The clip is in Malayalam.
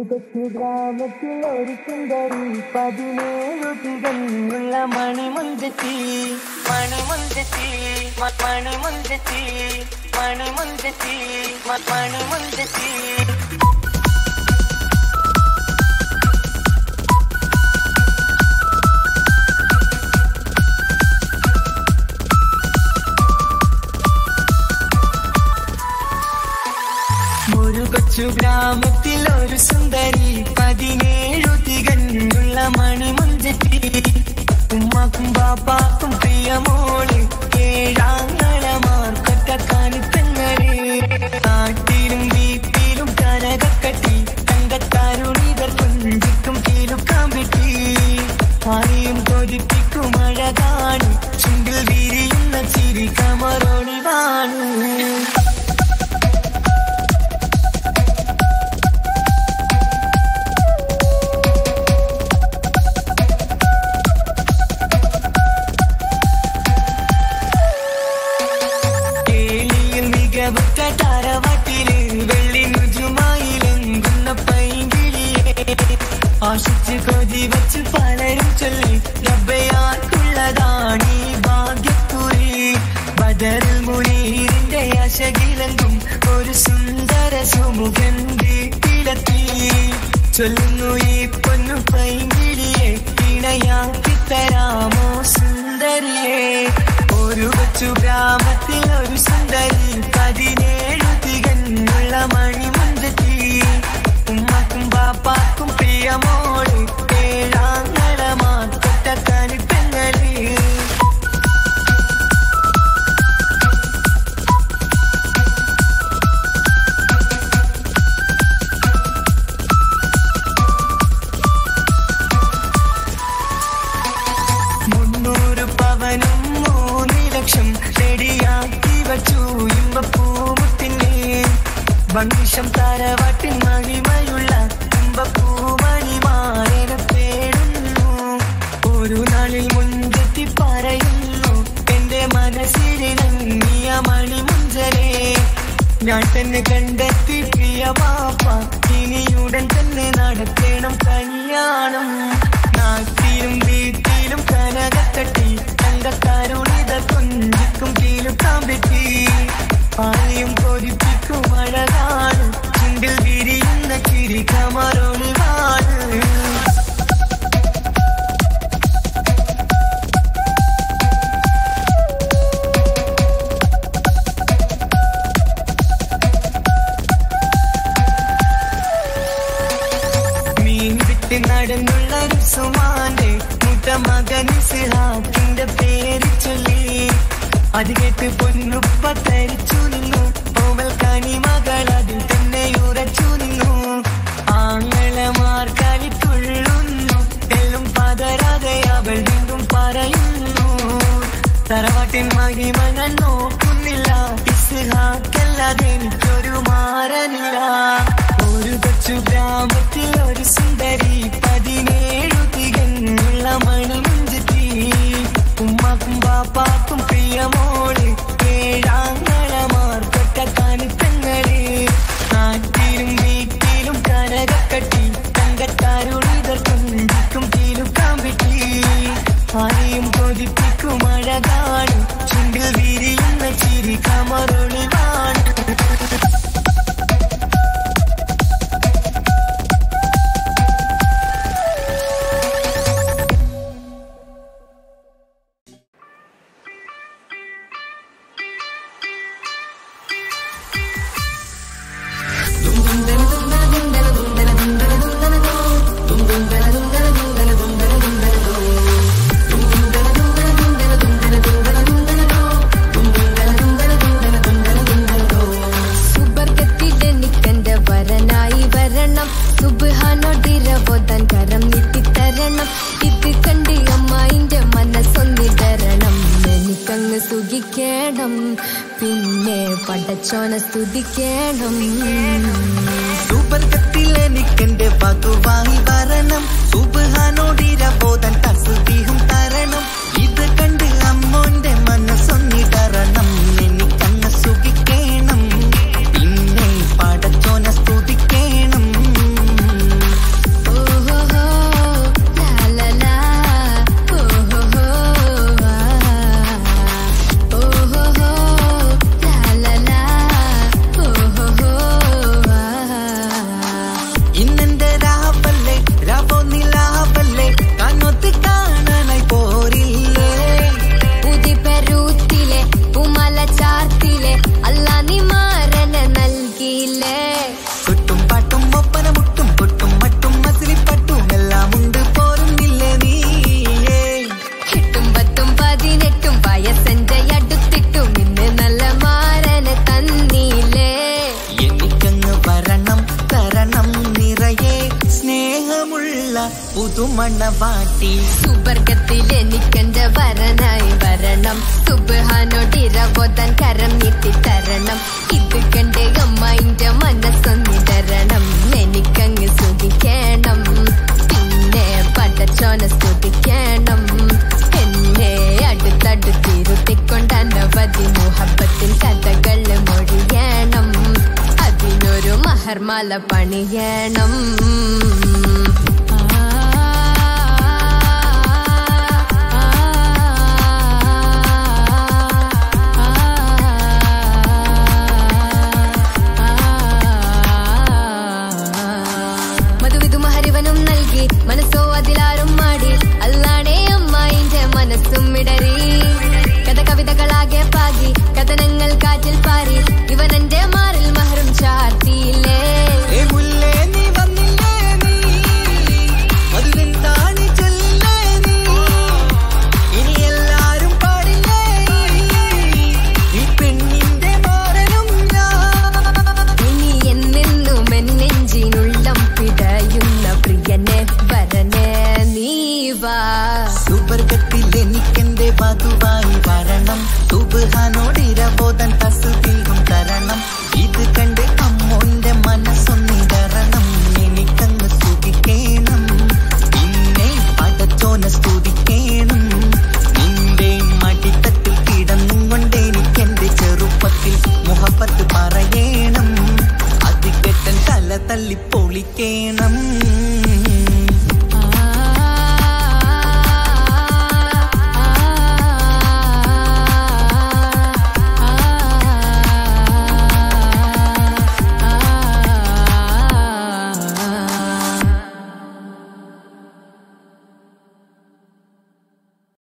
കൊച്ചു ഗ്രാമത്തിൽ ഒരു സുന്ദരി പതിനേഴു തികഞ്ഞുള്ള മണിമുഞ്ചത്തി മണിമുഞ്ചത്തി മ- മണിമുഞ്ചത്തി മണിമുഞ്ചത്തി മ- മണിമുഞ്ചത്തി ഒരു കൊച്ചു ഗ്രാമത്തിൽ ഒരു സുന്ദരി പതിനേഴു തികഞ്ഞുള്ള മണിമുഞ്ചത്തി ഉമ്മാക്കും ബാപ്പാക്കും പ്രിയമോള് ഏഴാങ്ങളമാർക്കൊറ്റ കാണിപ്പെങ്ങള് നാട്ടിലും വീട്ടിലും കനകക്കട്ടി തങ്കത്താരുണിതർ കുഞ്ചിക്കും കീലുക്കാൻ പറ്റി ആരെയും കൊതിപ്പിക്കും അഴകാണ് ചുണ്ടിൽ വിരിയുന്ന ചിരി കമറോണിവാണ് കേളിയിൽ മികവുറ്റ തറവാട്ടില് വെള്ളി നുജുമായിലെങ്കുന്ന പൈങ്കിളിയെ ആശിച്ച് കൊതി വച്ച് പലരും ചൊല്ലി റബ്ബയാർക്കുള്ളതാണ് ഈ ഭാഗ്യക്കുറി ബദറിൽ മുനീറിന്റെ അശകിലെങ്കും ഒരു സുന്ദര സുമുഖൻ വീട്ടിലെത്തി ചൊല്ലുന്നു ഈ പൊന്നു പൈങ്കിളിയെ ഇണയാക്കി തരാമോ സുന്ദരിയെ ഒരു കൊച്ചു ഗ്രാമത്തിൽ ഒരു സുന്ദരി പതിനേഴു തികഞ്ഞുള്ള മണിമുഞ്ചത്തി ഉമ്മക്കും ബാപ്പാക്കും പ്രിയമോള് ഏഴാങ്ങളമാക്കൊറ്റ കണിപ്പെങ്ങള് മുന്നൂറ് പവനും മൂന്ന് ലക്ഷം റെഡിയാക്കി വച്ചു ഇമ്പപ്പൂമുത്തിന്റെ ഭംഗിഷം തറവാട്ടിൻ മഹിമയുള്ള ഇമ്പപ്പൂമണിമാരനെ തേടുന്നു ഒരു നാളിൽ മുൻപെത്തി പറയുന്നു എന്റെ മനസ്സിലിണങ്ങിയ മണിമുഞ്ചലേ ഞാൻ തന്നെ കണ്ടെത്തി പ്രിയ പാപ്പ ഇനിയുടൻ തന്നെ നടക്കണം കല്യാണം നാട്ടിലും വീട്ടിലും കനകത്തട്ടി തങ്കക്കാരുണിത കുഞ്ചിക്കും കീലുക്കാൻ പറ്റി ആരെയും കൊതിപ്പിക്കും അഴകാണ് ചുണ്ടിൽ വിരിയുന്ന ചിരി കമറൊളിവാണ് മീൻ വിട്ട് നടന്നുള്ള സുമാന്റെ മുട്ട മകൻ സിഹാക്കിന്റെ പേര് ചൊല്ലി അത് കേട്ട് പൊന്നുപ്പ തരിച്ചു നിന്നു ഓമൽ കനി മകൾ അതിൽ തന്നെ ഉറച്ചു നിന്നു ആങ്ങളമാർ കളിത്തുള്ളുന്നു എല്ലും പതരാതെ അവൾ വീണ്ടും പറയുന്നു തറവാട്ടിൻ മഹിമ ഞാൻ നോക്കുന്നില്ല ഇസ്ഹാക്കല്ലാതെ എനിക്കൊരു മാറനില്ല ഒരു കൊച്ചു ഗ്രാമത്തിൽ ഒരു സുന്ദരി പതിനേഴു തികഞ്ഞുള്ള മണിമുഞ്ചത്തി ഉമ്മാക്കും ബാപ്പാക്കും പ്രിയമോള് ഏഴാങ്ങളമാർക്കൊറ്റ കാണിപ്പെങ്ങള് നാട്ടിലും വീട്ടിലും കനകക്കട്ടി തങ്കത്താരുളിതർ കുഞ്ചിക്കും കീലുക്കാൻ പറ്റി ആരെയും കൊതിപ്പിക്കും അഴകാണ് ചുണ്ടിൽ വിരിയുന്ന ചിരി കമറൊളിവാണ് സുബർഗത്തിലെനിക്കെന്റെ വരനായി വരണം സുബാനോടിരവോദൻ കരം നീട്ടിത്തരണം ഇത് കണ്ട് അമ്മായിന്റെ മനസ്സൊന്നിടരണം എനിക്കങ്ങ് സുഖിക്കണം പിന്നെ പടച്ചോനെ സ്തുതിക്കണം സുബർഗത്തിൽ എനിക്കെന്റെ വധുവായി വരണം സുബാനോടിരബോധൻ തസ്ബീഹും തരണം ഇത് കണ്ട് അമ്മോന്റെ മനസ്സൊന്നിടരണം എനിക്കങ്ങ് സുഖിക്കണം പിന്നെ പടച്ചോനെ സ്തുതിക്കണം പുതുമണവാട്ടി സുവർഗത്തിൽ എനിക്കെന്റെ വരനായി വരണം സുബാനോടിരവോദൻ കരം നീട്ടി തരണം ഇത് കണ്ട് അമ്മയിന്റെ മനസ്സൊന്നിടരണം എനിക്കങ്ങ് സുഖിക്കണം പിന്നെ പടച്ചോന സ്തുതിക്കണം എന്നെ അടുത്തടുത്തിരുത്തിക്കൊണ്ട് അനവധി മുഹബത്തിൻ കഥകൾ മൊഴിയണം അതിനൊരു മഹർമാല പണിയണം മധുവിധു മഹരിവനും നൽകി മനസ്സോ അതിലാരും മാടി അല്ലാണേ അമ്മായിന്റെ മനസ്സും ഇടറി കഥ കവിതകളാകെ പാകി കഥനങ്ങൾ കാറ്റിൽ പാറി ഇവനെന്റെ മാറിൽ മഹറും ചാർത്തിയില്ലേ ഏ മുല്ലേ നീ വന്നില്ലേ നീ മധുവെന്താണ് ചൊല്ലേ നീ ഇനി എല്ലാരും പാടില്ലേ ഈ പെണ്ണിന്റെ മാറനും ഞാൻ ഇനി എന്നെന്നും എന്നെഞ്ചിനുള്ളം പിടയുന്ന പ്രിയനെ വരനെ നീ വാ സുവർഗത്തിൽ എനിക്കെന്റെ വധുവായി വരണം സുബാനോടിരബോധൻ തസുതിയും തരണം ഇത് കണ്ട് അമ്മോന്റെ മനസ്സൊന്നിടരണം എനിക്കങ്ങ് സുഖിക്കണം പിന്നെ പടച്ചോന സ്തുതിക്കണം നിന്റെ മടിത്തട്ടിൽ കിടന്നും കൊണ്ട് എനിക്കെന്റെ ചെറുപ്പത്തിൽ മുഹബത്ത് പറയേ